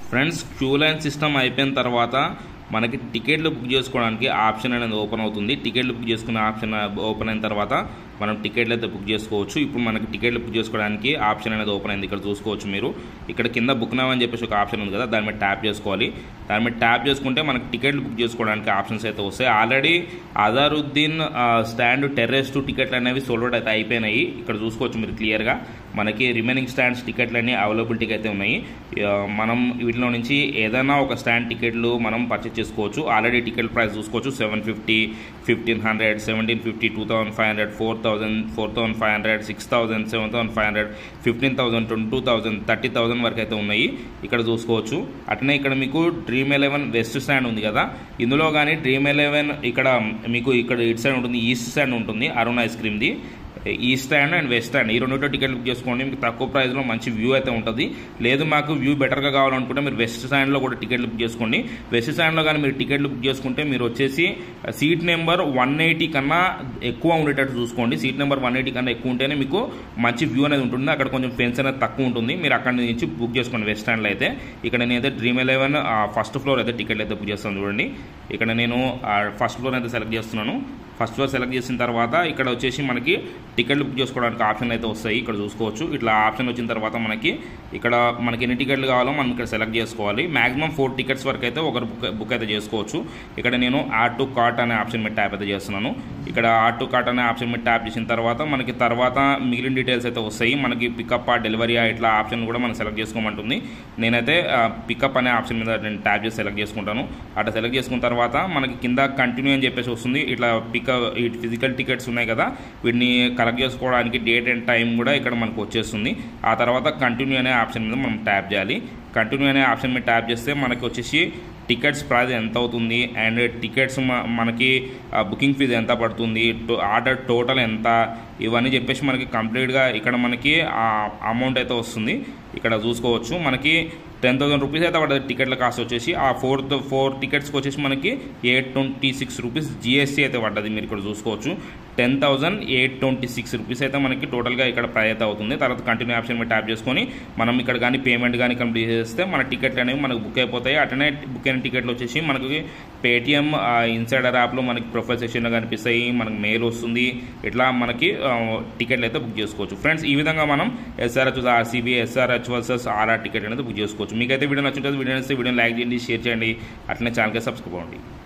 friends queue line system అయిపోయిన తర్వాత మనకి టికెట్లు బుక్ చేసుకోవడానికి ఆప్షన్ అనేది ఓపెన్ అవుతుంది టికెట్లు బుక్ చేసుకునే ఆప్షన్ ఓపెన్ అయిన తర్వాత మనం టికెట్లు అయితే బుక్ చేసుకోవచ్చు ఇప్పుడు మనకి టికెట్లు బుక్ చేసుకోవడానికి ఆప్షన్ అనేది ఓపెన్ అయింది ఇక్కడ చూసుకోవచ్చు మీరు ఇక్కడ కింద బుక్ నవ్ అని చెప్పేసి ఒక ఆప్షన్ ఉంది కదా దాని మీద ట్యాప్ చేసుకోవాలి దాని మీద ట్యాప్ చేసుకుంటే మనకి టికెట్లు బుక్ చేసుకోవడానికి ఆప్షన్స్ అయితే వస్తాయి already Azharuddin stand terrace two టికెట్లు అనేవి సోల్డ్ అయితే అయిపోయినాయి ఇక్కడ చూసుకోవచ్చు మీరు క్లియర్గా మనకి రిమైనింగ్ స్టాండ్స్ టికెట్లు అన్ని అవైలబిలిటీకి అయితే ఉన్నాయి ఆ, మనం వీటిలో నుంచి ఏదైనా ఒక స్టాండ్ టికెట్లు మనం పర్చేస్ చేసుకోవచ్చు ఆల్రెడీ టికెట్ ప్రైస్ చూసుకోవచ్చు seven fifty fifteen hundred seventeen fifty two thousand five hundred four thousand four thousand five hundred six thousand seven thousand five hundred fifteen thousand twenty two thousand thirty thousand వరకు అయితే ఉన్నాయి ఇక్కడ చూసుకోవచ్చు అట్లనే ఇక్కడ మీకు dream eleven west stand ఉంది కదా ఇందులో కానీ డ్రీమ్ ఎలెవెన్ ఇక్కడ మీకు ఇక్కడ ఇటు సైడ్ ఉంటుంది ఈస్ట్ స్టాండ్ ఉంటుంది అరుణ్ ఐస్ క్రీమ్ది ఈ స్టాండ్ అండ్ వెస్ట్ స్టాండ్ ఈ రెండింటిలో టికెట్ బుక్ చేసుకోండి మీకు తక్కువ ప్రైస్లో మంచి వ్యూ అయితే ఉంటుంది లేదు మాకు వ్యూ బెటర్గా కావాలనుకుంటే మీరు వెస్ట్ స్టాండ్లో కూడా టికెట్లు బుక్ చేసుకోండి వెస్ట్ స్టాండ్లో కానీ మీరు టికెట్లు బుక్ చేసుకుంటే మీరు వచ్చేసి సీట్ నెంబర్ వన్ ఎయిటీ కన్నా ఎక్కువ ఉండేటట్టు చూసుకోండి సీట్ నెంబర్ వన్ ఎయిటీ కన్నా ఎక్కువ ఉంటేనే మీకు మంచి వ్యూ అనేది ఉంటుంది అక్కడ కొంచెం ఫెన్స్ అనేది తక్కువ ఉంటుంది మీరు అక్కడ నుంచి బుక్ చేసుకోండి వెస్ట్ స్టాండ్లో అయితే ఇక్కడ నేనైతే డ్రీమ్ ఎలెవెన్ ఫస్ట్ ఫ్లోర్ అయితే టికెట్లు అయితే బుక్ చేస్తాను చూడండి ఇక్కడ నేను ఫస్ట్ ఫ్లోర్ అయితే సెలెక్ట్ చేస్తున్నాను ఫస్ట్ ఫ్లోర్ సెలెక్ట్ చేసిన తర్వాత ఇక్కడ వచ్చేసి మనకి టికెట్లు బుక్ చేసుకోవడానికి ఆప్షన్ అయితే వస్తాయి ఇక్కడ చూసుకోవచ్చు ఇట్లా ఆప్షన్ వచ్చిన తర్వాత మనకి ఇక్కడ మనకి ఎన్ని టికెట్లు కావాలో మనం ఇక్కడ సెలెక్ట్ చేసుకోవాలి మాక్సిమం ఫోర్ టికెట్స్ వరకు అయితే ఒకరు బుక్ బుక్ అయితే చేసుకోవచ్చు ఇక్కడ నేను యాడ్ టు కార్ట్ అనే ఆప్షన్ మీద ట్యాప్ అయితే చేస్తున్నాను ఇక్కడ యాడ్ టు కార్ట్ అనే ఆప్షన్ మీద ట్యాప్ చేసిన తర్వాత మనకి తర్వాత మిగిలిన డీటెయిల్స్ అయితే వస్తాయి మనకి పికప్ డెలివరీ ఇట్లా ఆప్షన్ కూడా మనం సెలెక్ట్ చేసుకోమంటుంది నేనైతే పికప్ అనే ఆప్షన్ మీద నేను ట్యాప్ చేసి సెలెక్ట్ చేసుకుంటాను అట్లా సెలెక్ట్ చేసుకున్న తర్వాత మనకి కింద కంటిన్యూ అని చెప్పేసి వస్తుంది ఇట్లా పికప్ ఈ ఫిజికల్ టికెట్స్ ఉన్నాయి కదా వీటిని కలెక్ట్ చేసుకోవడానికి డేట్ అండ్ టైం కూడా ఇక్కడ మనకు వచ్చేస్తుంది ఆ తర్వాత కంటిన్యూ అనే ఆప్షన్ మీద మనం ట్యాప్ చేయాలి కంటిన్యూ అనే ఆప్షన్ మీద ట్యాప్ చేస్తే మనకి వచ్చేసి టికెట్స్ ప్రైస్ ఎంత అవుతుంది అండ్ టికెట్స్ మనకి బుకింగ్ ఫీజు ఎంత పడుతుంది ఆర్డర్ టోటల్ ఎంత ఇవన్నీ చెప్పేసి మనకి కంప్లీట్గా ఇక్కడ మనకి అమౌంట్ అయితే వస్తుంది ఇక్కడ చూసుకోవచ్చు మనకి టెన్ థౌసండ్ రూపీస్ అయితే పడుతుంది టికెట్ల కాస్ట్ వచ్చేసి ఆ ఫోర్త్ ఫోర్ టికెట్స్కి వచ్చేసి మనకి eight twenty six rupees GST అయితే పడ్డది మీరు ఇక్కడ చూసుకోవచ్చు ten thousand eight twenty six rupees అయితే మనకి టోటల్గా ఇక్కడ ప్రైస్ అయితే అవుతుంది తర్వాత కంటిన్యూ ఆప్షన్ మీద ట్యాప్ చేసుకొని మనం ఇక్కడ కానీ పేమెంట్ కానీ కంప్లీట్ చేస్తే మన టికెట్లు అనేవి మనకు బుక్ అయిపోతాయి అటనే బుక్ అయిన టికెట్లు వచ్చేసి మనకి పేటిఎం ఇన్సైడర్ యాప్లో మనకి ప్రొఫైల్ సెక్షన్లో కనిపిస్తాయి మనకి మెయిల్ వస్తుంది ఇట్లా మనకి ఆ, టికెట్లు అయితే బుక్ చేసుకోవచ్చు ఫ్రెండ్స్ ఈ విధంగా మనం SRH RCB SRH versus RR ticket అనేది బుక్ చేసుకోవచ్చు మీకైతే వీడియో నచ్చుంటుంది వీడియో నచ్చితే వీడియో లైక్ చేయండి షేర్ చేయండి అట్లనే ఛానల్కి సబ్స్క్రైబ్ అవ్వండి